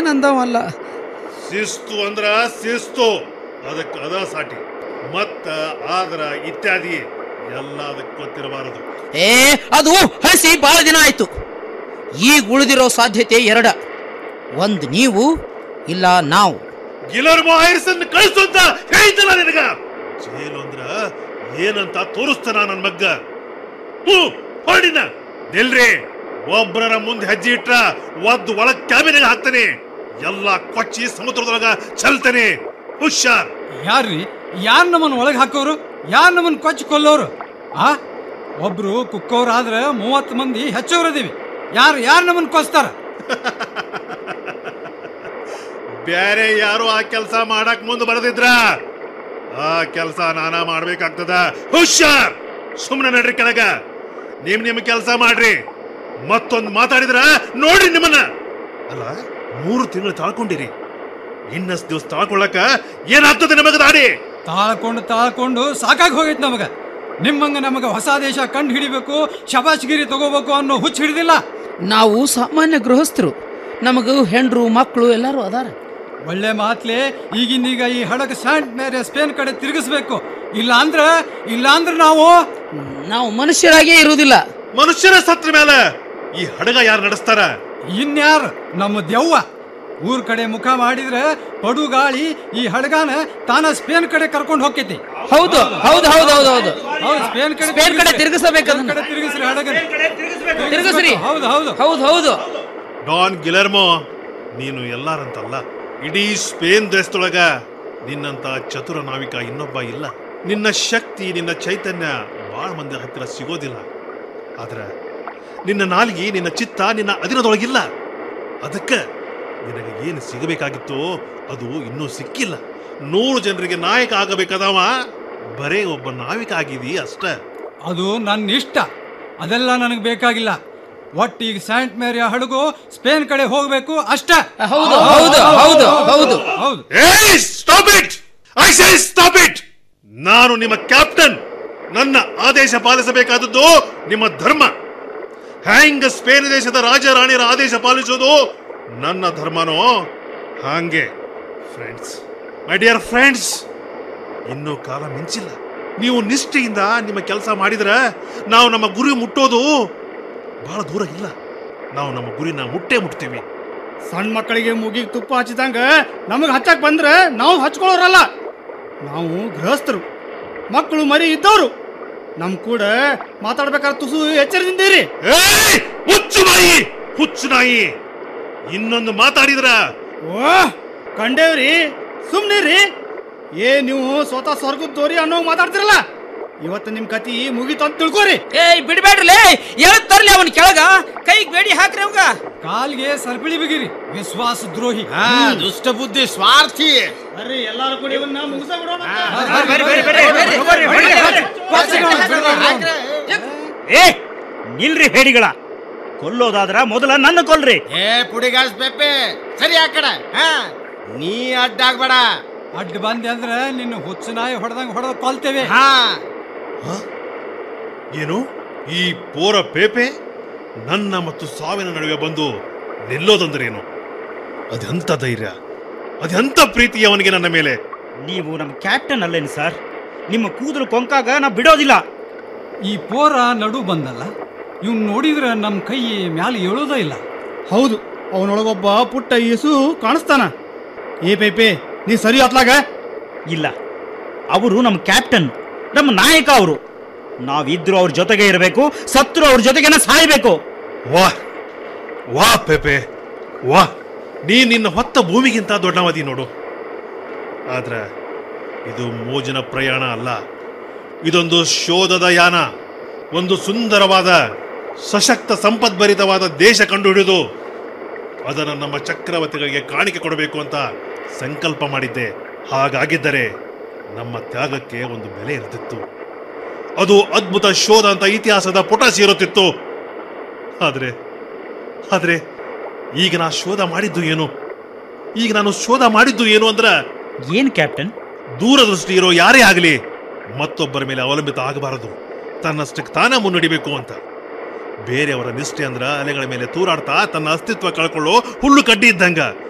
ಏನಂದವಲ್ಲ ಶಿಸ್ತು ಅಂದ್ರ ಶಿಸ್ತು ಅದಕ್ಕೆ ಅದ ಸಾಟಿ ಮತ್ತ ಆದ್ರ ಇತ್ಯಾದಿ ಎಲ್ಲ ಅದಕ್ಕೆ ಗೊತ್ತಿರಬಾರದು ಏ ಅದು ಹಸಿ ಬಹಳ ದಿನ ಆಯ್ತು ಈಗ ಉಳಿದಿರೋ ಸಾಧ್ಯತೆ ಎರಡ ಒಂದು ನೀವು ಇಲ್ಲ ನಾವು ಗಿಲರ್ಮೋ ಐರ್ಸನ್ ಕಳಿಸು ಅಂತ ಹೇಳಿದ್ದಲ್ಲ ನಿನಗ ಜೈಲು ಅಂದ್ರ ಏನಂತ ತೋರಿಸ್ತಾನ ನನ್ ಮಗ್ಗ ಹ್ಞೂ ಹೊರಡಿನ ನಿಲ್ರಿ ಒಬ್ಬರ ಮುಂದೆ ಹೆಜ್ಜೆ ಇಟ್ರ ಒದ್ದು ಒಳಗ್ ಕ್ಯಾಬಿನೆಗೆ ಹಾಕ್ತಾನೆ ಎಲ್ಲ ಕೊಚ್ಚಿ ಸಮುದ್ರದೊಳಗ ಚಲ್ತಾನೆ ಹುಷಾರ್ ಯಾರ್ರಿ ಯಾರ್ ನಮ್ಮನ್ನ ಒಳಗೆ ಹಾಕೋರು ಯಾರ್ ನಮ್ಮನ್ನ ಕೊಚ್ಚಿ ಕೊಲ್ಲೋರು ಆ ಒಬ್ರು ಕುಕ್ಕವ್ರು ಆದ್ರೆ ಮೂವತ್ತು ಮಂದಿ ಹೆಚ್ಚೋರದೀವಿ ಯಾರು ಯಾರು ನಮ್ಮನ್ನ ಕೊಸ್ತಾರ ಬ್ಯಾರೆ ಯಾರು ಆ ಕೆಲಸ ಮಾಡಕ್ ಮುಂದೆ ಬರದಿದ್ರ ಆ ಕೆಲಸ ನಾನಾ ಮಾಡ್ಬೇಕಾಗ್ತದ ಹುಷಾರ್ ಸುಮ್ಮನೆ ನಡ್ರಿ ಕೆಳಗ ನಿಮ್ ನಿಮ್ ಕೆಲಸ ಮಾಡ್ರಿ ಮತ್ತೊಂದು ಮಾತಾಡಿದ್ರ ನೋಡ್ರಿ ನಿಮ್ಮನ್ನ ಅಲ್ಲ ಮೂರು ತಿಂಗಳು ತಾಳ್ಕೊಂಡಿರಿ ಇನ್ನಷ್ಟು ದಿವಸ ತಾಳ್ಕೊಳ್ಳಕ ಏನಾಗ್ತದೆ ನಮಗ ದಾಡಿ ತಾಳ್ಕೊಂಡು ತಾಳ್ಕೊಂಡು ಸಾಕಾಗಿ ಹೋಗೈತೆ ನಮಗ ನಿಮ್ಮಂಗ ನಮಗ ಹೊಸ ದೇಶ ಕಂಡು ಹಿಡಿಬೇಕು ಶಬಾಷ್ಗಿರಿ ತಗೋಬೇಕು ಅನ್ನೋ ಹುಚ್ಚ ಹಿಡಿದಿಲ್ಲ ನಾವು ಸಾಮಾನ್ಯ ಗೃಹಸ್ಥರು ನಮಗೂ ಹೆಂಡ್ರು ಮಕ್ಕಳು ಎಲ್ಲರೂ ಅದಾರ ಒಳ್ಳೆ ಮಾತ್ಲೆ ಈಗಿನೀಗ ಈ ಹಡಗ ಸ್ಯಾಂಟ್ ಮೇಲೆ ಸ್ಪೇನ್ ಕಡೆ ತಿರುಗಿಸ್ಬೇಕು ಇಲ್ಲ ಅಂದ್ರ ಇಲ್ಲ ಅಂದ್ರ ನಾವು ನಾವು ಮನುಷ್ಯರಾಗೇ ಇರುವುದಿಲ್ಲ ಮನುಷ್ಯರ ಸತ್ರ ಮೇಲೆ ಈ ಹಡಗ ಯಾರು ನಡೆಸ್ತಾರ ಇನ್ಯಾರು ನಮ್ಮ ದೆವ್ವ ಊರ್ ಕಡೆ ಮುಖ ಮಾಡಿದ್ರೆ ಪಡು ಗಾಳಿ ಈ ಹಡಗಾನ ತಾನ ಸ್ಪೇನ್ ಕಡೆ ಕರ್ಕೊಂಡು ಹೋಗ್ತೈತಿ ಹೌದು ಹೌದು ಹೌದು ಹೌದು ಹೌದು ಹೌದು ಸ್ಪೇನ್ ಕಡೆ ಸ್ಪೇನ್ ಕಡೆ ತಿರುಗಿಸಬೇಕು ಸ್ಪೇನ್ ಅದನ್ನ. ಕಡೆ ತಿರುಗಿಸ್ರಿ ಹಡಗನ ತಿರುಗಿಸ್ರಿ ಹೌದು ಹೌದು ಹೌದು ಹೌದು ಡಾನ್ ಗಿಲರ್ಮೋ ನೀನು ಎಲ್ಲಾರಂತಲ್ಲ ಇಡೀ ಸ್ಪೇನ್ ದೇಶದೊಳಗ ನಿನ್ನಂತ ಚತುರ ನಾವಿಕ ಇನ್ನೊಬ್ಬ ಇಲ್ಲ ನಿನ್ನ ಶಕ್ತಿ ನಿನ್ನ ಚೈತನ್ಯ ಬಹಳ ಮಂದಿ ಹತ್ತಿರ ಸಿಗೋದಿಲ್ಲ ಆದ್ರೆ ನಿನ್ನ ನಾಲಿಗೆ ನಿನ್ನ ಚಿತ್ತ ನಿನ್ನ ಅಧೀನದೊಳಗಿಲ್ಲ ಅದಕ್ಕೆ ನಿನಗೆ ಏನು ಸಿಗಬೇಕಾಗಿತ್ತೋ ಅದು ಇನ್ನೂ ಸಿಕ್ಕಿಲ್ಲ ನೂರು ಜನರಿಗೆ ನಾಯಕ ಆಗಬೇಕಾದವ ಬರೇ ಒಬ್ಬ ನಾವಿಕ ಆಗಿದೀ ಅಷ್ಟ ಅದು ನನ್ನ ಇಷ್ಟ ಅದೆಲ್ಲ ನನಗೆ ಬೇಕಾಗಿಲ್ಲ ಒಟ್ಟು ಈಗ ಸ್ಯಾಂಟ್ ಮೇರಿಯ ಹಡಗು ಸ್ಪೇನ್ ಕಡೆ ಹೋಗ್ಬೇಕು ಅಷ್ಟ ಹೌದು ಹೌದು ಹೌದು ಹೌದು ಹೌದು ಏಯ್ stop it I say stop it ನಾನು ನಿಮ್ಮ ಕ್ಯಾಪ್ಟನ್ ನನ್ನ ಆದೇಶ ಪಾಲಿಸಬೇಕಾದದ್ದು ನಿಮ್ಮ ಧರ್ಮ ಹ್ಯಾಂಗ ಸ್ಪೇನ್ ದೇಶದ ರಾಜ ರಾಣಿಯರ ಆದೇಶ ಪಾಲಿಸೋದು ನನ್ನ ಧರ್ಮನೋ ಹಾಗೆ ಫ್ರೆಂಡ್ಸ್ ಮೈ ಡಿಯರ್ ಫ್ರೆಂಡ್ಸ್ ಇನ್ನೂ ಕಾಲ ಮಿಂಚಿಲ್ಲ ನೀವು ನಿಷ್ಠೆಯಿಂದ ನಿಮ್ಮ ಕೆಲಸ ಮಾಡಿದ್ರೆ ನಾವು ನಮ್ಮ ಗುರಿ ಮುಟ್ಟೋದು ಬಹಳ ದೂರ ಇಲ್ಲ ನಾವು ನಮ್ಮ ಗುರಿನ ಮುಟ್ಟೇ ಮುಟ್ತೀವಿ ಸಣ್ಣ ಮಕ್ಕಳಿಗೆ ಮುಗಿಗೆ ತುಪ್ಪ ಹಚ್ಚಿದಂಗ ನಮಗೆ ಹಚ್ಚಕ್ ಬಂದ್ರೆ ನಾವು ಹಚ್ಕೊಳ್ಳೋರಲ್ಲ ನಾವು ಗೃಹಸ್ಥರು ಮಕ್ಕಳು ಮರಿ ಇದ್ದವರು ನಮ್ ಕೂಡ ಮಾತಾಡ್ಬೇಕಾದ್ರೆ ತುಸು ಎಚ್ಚರದಿಂದಿರಿ ಏಯ್! ಹುಚ್ಚು ನಾಯಿ ಹುಚ್ಚು ನಾಯಿ ಇನ್ನೊಂದು ಮಾತಾಡಿದ್ರ ಓ ಕಂಡೇವ್ರಿ ಸುಮ್ನಿರಿ ಏ ನೀವು ಸ್ವತಃ ಸ್ವರ್ಗದ ತೋರಿ ಅನ್ನೋ ಮಾತಾಡ್ತಿರಲ್ಲ ಇವತ್ತು ನಿಮ್ ಕತಿ ಮುಗೀತು ಅಂತ ತಿಳ್ಕೊರಿ ಏಯ್ ಬಿಡ್ಬೇಡ್ರಲೇ ಎಳದ್ ತರ್ಲಿ ಅವನ್ ಕೆಳಗ ಕೈಗೆ ಬೇಡಿ ಹಾಕ್ರಿ ಅವಂಗ ಕಾಲ್ಗೆ ಸರ್ಪಿಳಿ ಬಿಗಿರಿ ವಿಶ್ವಾಸ ದ್ರೋಹಿ ದುಷ್ಟ ಬುದ್ಧಿ ಸ್ವಾರ್ಥಿ ಬರ್ರಿ ಎಲ್ಲಾರು ಕೂಡ ಇವನ್ನ ಮುಗಿಸ ಬಿಡೋಣ ಏ ನಿಲ್ರಿ ಹೇಡಿಗಳ ಕೊಲ್ಲೋದಾದ್ರ ಮೊದಲ ನನ್ನ ಕೊಲ್ರಿ ಏ ಪುಡಿಗಾಸ್ ಪೆಪ್ಪೆ ಸರಿ ಆ ಕಡೆ ಹಾ ನೀ ಅಡ್ಡಾಗ್ಬೇಡ ಅಡ್ಡ ಬಂದೆ ಅಂದ್ರೆ ನಿನ್ನ ಹುಚ್ಚ ನಾಯಿ ಹೊಡೆದಂಗ ಹೊಡೆದ ಕೊಲ್ತೇವೆ ಹಾ ಏನು ಈ ಪೋರ ಪೇಪೆ ನನ್ನ ಮತ್ತು ಸಾವಿನ ನಡುವೆ ಬಂದು ನಿಲ್ಲೋದಂದ್ರೇನು ಅದೆಂತ ಧೈರ್ಯ ಅದೆಂತ ಪ್ರೀತಿ ಅವನಿಗೆ ನನ್ನ ಮೇಲೆ ನೀವು ನಮ್ಮ ಕ್ಯಾಪ್ಟನ್ ಅಲ್ಲೇನು ಸರ್ ನಿಮ್ಮ ಕೂದಲು ಕೊಂಕಾಗ ನಾ ಬಿಡೋದಿಲ್ಲ ಈ ಪೋರ ನಡು ಬಂದಲ್ಲ ಇವ್ನ್ ನೋಡಿದ್ರೆ ನಮ್ಮ ಕೈ ಮ್ಯಾಲೆ ಏಳೋದೇ ಇಲ್ಲ ಹೌದು ಅವನೊಳಗೊಬ್ಬ ಪುಟ್ಟ ಯೇಸು ಕಾಣಿಸ್ತಾನ ಏ ಪೈಪೆ ನೀ ಸರಿ ಅತ್ಲಾಗ ಇಲ್ಲ ಅವರು ನಮ್ಮ ಕ್ಯಾಪ್ಟನ್ ನಮ್ಮ ನಾಯಕ ಅವರು ನಾವಿದ್ರು ಅವ್ರ ಜೊತೆಗೆ ಇರಬೇಕು ಸತ್ರು ಅವ್ರ ಜೊತೆಗೇನ ಸಾಯ್ಬೇಕು ವಾ ವಾ ಪೇಪೆ ವಾ ನೀ ನಿನ್ನ ಹೊತ್ತ ಭೂಮಿಗಿಂತ ದೊಡ್ಡವದಿ ನೋಡು ಆದ್ರ ಇದು ಮೋಜಿನ ಪ್ರಯಾಣ ಅಲ್ಲ ಇದೊಂದು ಶೋಧದ ಯಾನ ಒಂದು ಸುಂದರವಾದ ಸಶಕ್ತ ಸಂಪದ್ಭರಿತವಾದ ದೇಶ ಕಂಡುಹಿಡಿದು ಅದನ್ನು ನಮ್ಮ ಚಕ್ರವರ್ತಿಗಳಿಗೆ ಕಾಣಿಕೆ ಕೊಡಬೇಕು ಅಂತ ಸಂಕಲ್ಪ ಮಾಡಿದ್ದೆ ಹಾಗಾಗಿದ್ದರೆ ನಮ್ಮ ತ್ಯಾಗಕ್ಕೆ ಒಂದು ಬೆಲೆ ಇರ್ತಿತ್ತು ಅದು ಅದ್ಭುತ ಶೋಧ ಅಂತ ಇತಿಹಾಸದ ಪುಟ ಸೇರುತ್ತಿತ್ತು ಆದರೆ ಆದರೆ ಈಗ ನಾ ಶೋಧ ಮಾಡಿದ್ದು ಏನು ಈಗ ನಾನು ಶೋಧ ಮಾಡಿದ್ದು ಏನು ಅಂದ್ರ ಏನ್ ಕ್ಯಾಪ್ಟನ್ ದೂರದೃಷ್ಟಿ ಇರೋ ಯಾರೇ ಆಗಲಿ ಮತ್ತೊಬ್ಬರ ಮೇಲೆ ಅವಲಂಬಿತ ಆಗಬಾರದು ತನ್ನಷ್ಟಕ್ಕೆ ತಾನೇ ಮುನ್ನಡಿಬೇಕು ಅಂತ ಬೇರೆಯವರ ನಿಷ್ಠೆ ಅಂದ್ರ ಅಲೆಗಳ ಮೇಲೆ ತೂರಾಡ್ತಾ ತನ್ನ ಅಸ್ತಿತ್ವ ಕಳ್ಕೊಳ್ಳೋ ಹುಲ್ಲು ಕಡ್ಡಿ ಇದ್ದಂಗ